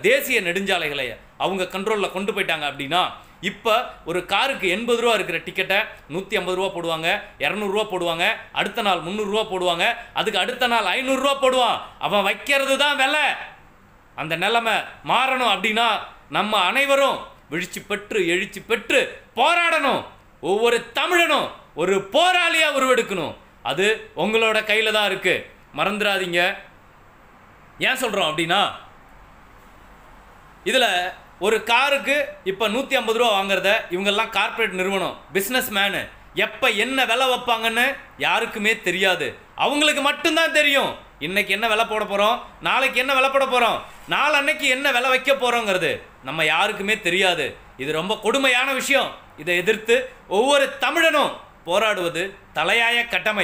தேசிய நெடுஞ்சாலைகளை அவங்க கண்ட்ரோலில் கொண்டு போயிட்டாங்க அப்படின்னா இப்போ ஒரு காருக்கு எண்பது ரூபா இருக்கிற டிக்கெட்டை நூற்றி ஐம்பது ரூபா போடுவாங்க இரநூறுவா போடுவாங்க அடுத்த நாள் முந்நூறுரூவா போடுவாங்க அதுக்கு அடுத்த நாள் ஐநூறுரூவா போடுவான் அவன் வைக்கிறது தான் விலை அந்த நிலைமை மாறணும் அப்படின்னா நம்ம அனைவரும் விழிச்சு பெற்று எழுச்சி பெற்று போராடணும் ஒவ்வொரு தமிழனும் ஒரு போராளியா உருவெடுக்கணும் அது உங்களோட கையில தான் இருக்கு மறந்துடாதீங்க ஏன் சொல்றோம் அப்படின்னா இதுல ஒரு காருக்கு இப்போ நூற்றி ஐம்பது ரூபா வாங்குறத இவங்கெல்லாம் கார்ப்பரேட் நிறுவனம் பிஸ்னஸ் மேனு எப்போ என்ன விலை வைப்பாங்கன்னு யாருக்குமே தெரியாது அவங்களுக்கு மட்டும்தான் தெரியும் இன்னைக்கு என்ன விலை போட போகிறோம் நாளைக்கு என்ன விலை போட போகிறோம் நாளன்னைக்கு என்ன விலை வைக்க போகிறோங்கிறது நம்ம யாருக்குமே தெரியாது இது ரொம்ப கொடுமையான விஷயம் இதை எதிர்த்து ஒவ்வொரு தமிழனும் போராடுவது தலையாய கடமை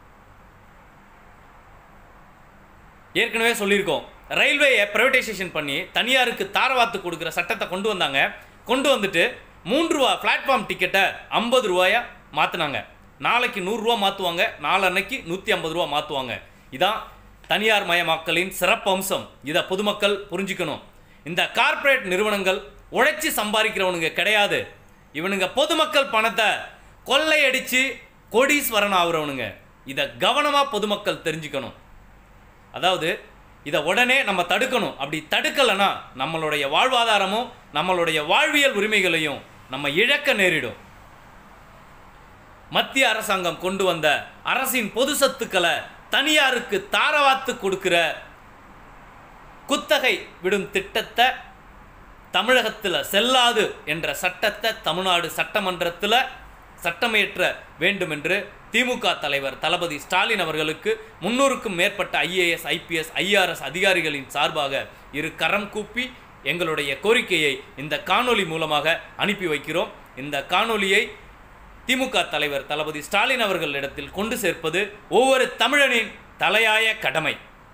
ஏற்கனவே சொல்லியிருக்கோம் ரயில்வேயை ப்ரைவேட்டைசேஷன் பண்ணி தனியாருக்கு தாரவாத்து கொடுக்குற சட்டத்தை கொண்டு வந்தாங்க கொண்டு வந்துட்டு மூன்று ரூபா பிளாட்ஃபார்ம் டிக்கெட்டை ஐம்பது ரூபாயா மாற்றினாங்க நாளைக்கு நூறுரூவா மாற்றுவாங்க நாளன்னைக்கு நூற்றி ஐம்பது ரூபா மாற்றுவாங்க இதான் தனியார் மயமாக்கலின் சிறப்பு அம்சம் இதை பொதுமக்கள் புரிஞ்சுக்கணும் இந்த கார்ப்பரேட் நிறுவனங்கள் உழைச்சி சம்பாதிக்கிறவனுங்க கிடையாது இவனுங்க பொதுமக்கள் பணத்தை கொள்ளையடிச்சு கோடீஸ்வரன் ஆகுறவனுங்க இதை கவனமாக பொதுமக்கள் தெரிஞ்சுக்கணும் அதாவது இதை உடனே நம்ம தடுக்கணும் அப்படி தடுக்கலைன்னா நம்மளுடைய வாழ்வாதாரமும் நம்மளுடைய வாழ்வியல் உரிமைகளையும் நம்ம இழக்க நேரிடும் மத்திய அரசாங்கம் கொண்டு வந்த அரசின் பொது சொத்துக்களை தனியாருக்கு தாரவாத்து கொடுக்கிற குத்தகை விடும் திட்டத்தை தமிழகத்தில் செல்லாது என்ற சட்டத்தை தமிழ்நாடு சட்டமன்றத்தில் சட்டமியற்ற வேண்டும் என்று திமுக தலைவர் தளபதி ஸ்டாலின் அவர்களுக்கு முன்னூறுக்கும் மேற்பட்ட ஐஏஎஸ் ஐபிஎஸ் ஐஆர்எஸ் அதிகாரிகளின் சார்பாக இரு கரம் கூப்பி எங்களுடைய கோரிக்கையை இந்த காணொளி மூலமாக அனுப்பி வைக்கிறோம் இந்த காணொளியை திமுக தலைவர் தளபதி ஸ்டாலின் அவர்களிடத்தில் கொண்டு சேர்ப்பது ஒவ்வொரு தமிழனின் தலையாய கடமை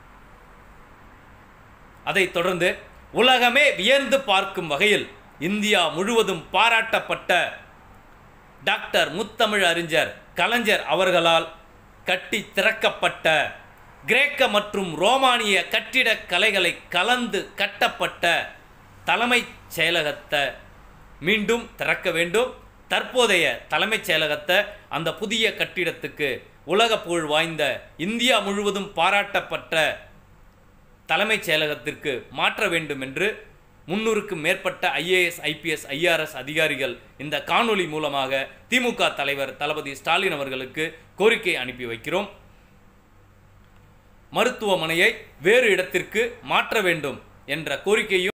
அதைத் தொடர்ந்து உலகமே வியந்து பார்க்கும் வகையில் இந்தியா முழுவதும் பாராட்டப்பட்ட டாக்டர் முத்தமிழ் அறிஞர் கலைஞர் அவர்களால் கட்டி திறக்கப்பட்ட கிரேக்க மற்றும் ரோமானிய கட்டிடக் கலைகளை கலந்து கட்டப்பட்ட தலைமைச் செயலகத்தை மீண்டும் திறக்க வேண்டும் தற்போதைய தலைமைச் செயலகத்தை அந்த புதிய கட்டிடத்துக்கு உலக புகழ் வாய்ந்த இந்தியா முழுவதும் பாராட்டப்பட்ட தலைமைச் செயலகத்திற்கு மாற்ற வேண்டும் என்று முன்னூறுக்கும் மேற்பட்ட ஐஏஎஸ் ஐபிஎஸ் ஐஆர்எஸ் அதிகாரிகள் இந்த காணொளி மூலமாக திமுக தலைவர் தளபதி ஸ்டாலின் அவர்களுக்கு கோரிக்கை அனுப்பி வைக்கிறோம் மருத்துவமனையை வேறு இடத்திற்கு மாற்ற வேண்டும் என்ற கோரிக்கையும்